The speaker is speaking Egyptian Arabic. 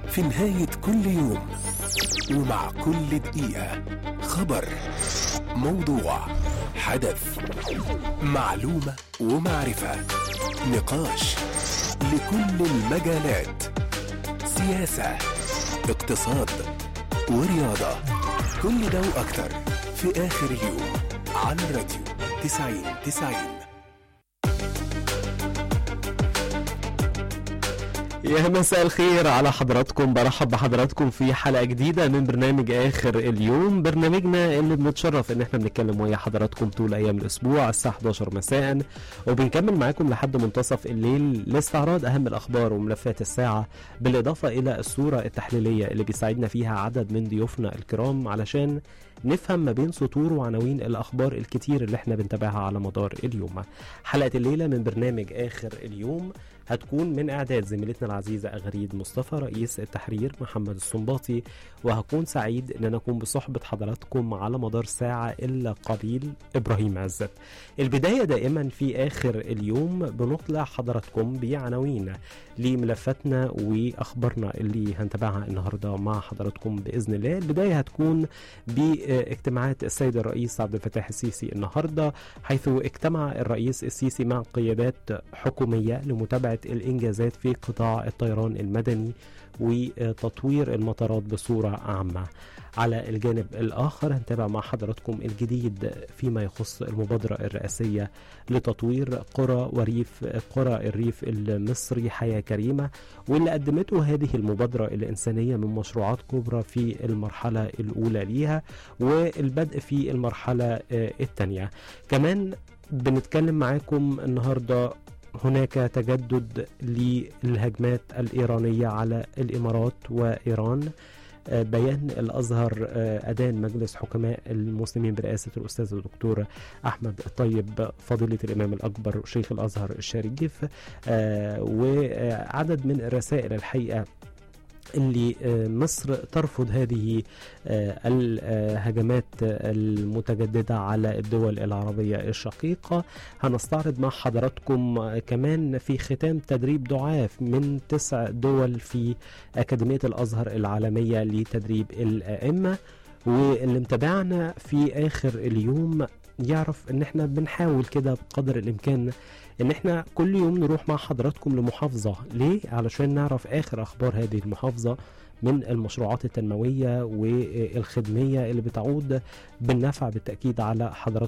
في نهاية كل يوم ومع كل دقيقة خبر موضوع حدث معلومة ومعرفة نقاش لكل المجالات سياسة اقتصاد ورياضة كل ده وأكتر في آخر اليوم على الراديو 90 90 يا مساء الخير على حضراتكم برحب بحضراتكم في حلقة جديدة من برنامج آخر اليوم برنامجنا اللي بنتشرف ان احنا بنتكلم ويا حضراتكم طول ايام الاسبوع الساعة 11 مساء وبنكمل معاكم لحد منتصف الليل لاستعراض اهم الاخبار وملفات الساعة بالاضافة الى الصورة التحليلية اللي بيساعدنا فيها عدد من ضيوفنا الكرام علشان نفهم ما بين سطور وعناوين الاخبار الكتير اللي احنا بنتابعها على مدار اليوم حلقة الليلة من برنامج آخر اليوم هتكون من اعداد زميلتنا العزيزه اغريد مصطفى رئيس التحرير محمد السنباطي وهكون سعيد ان انا اكون بصحبه حضراتكم على مدار ساعه الا قليل ابراهيم عزت. البدايه دائما في اخر اليوم بنطلع حضراتكم بعناوين لملفاتنا واخبارنا اللي هنتابعها النهارده مع حضراتكم باذن الله، البدايه هتكون باجتماعات السيد الرئيس عبد الفتاح السيسي النهارده حيث اجتمع الرئيس السيسي مع قيادات حكوميه لمتابعه الانجازات في قطاع الطيران المدني وتطوير المطارات بصوره عامه. على الجانب الآخر هنتابع مع حضراتكم الجديد فيما يخص المبادرة الرئاسية لتطوير قرى وريف قرى الريف المصري حياة كريمة واللي قدمته هذه المبادرة الإنسانية من مشروعات كبرى في المرحلة الأولى ليها والبدء في المرحلة الثانية كمان بنتكلم معاكم النهارده هناك تجدد للهجمات الإيرانية على الإمارات وإيران بيان الازهر ادان مجلس حكماء المسلمين برئاسه الاستاذ الدكتور احمد الطيب فضيله الامام الاكبر شيخ الازهر الشريف وعدد من الرسائل الحقيقه اللي مصر ترفض هذه الهجمات المتجددة على الدول العربية الشقيقة هنستعرض مع حضراتكم كمان في ختام تدريب دعاة من تسع دول في أكاديمية الأزهر العالمية لتدريب الأئمة واللي متابعنا في آخر اليوم يعرف ان احنا بنحاول كده بقدر الامكان ان احنا كل يوم نروح مع حضراتكم لمحافظة ليه؟ علشان نعرف اخر اخبار هذه المحافظة من المشروعات التنموية والخدمية اللي بتعود بالنفع بالتأكيد على حضراتكم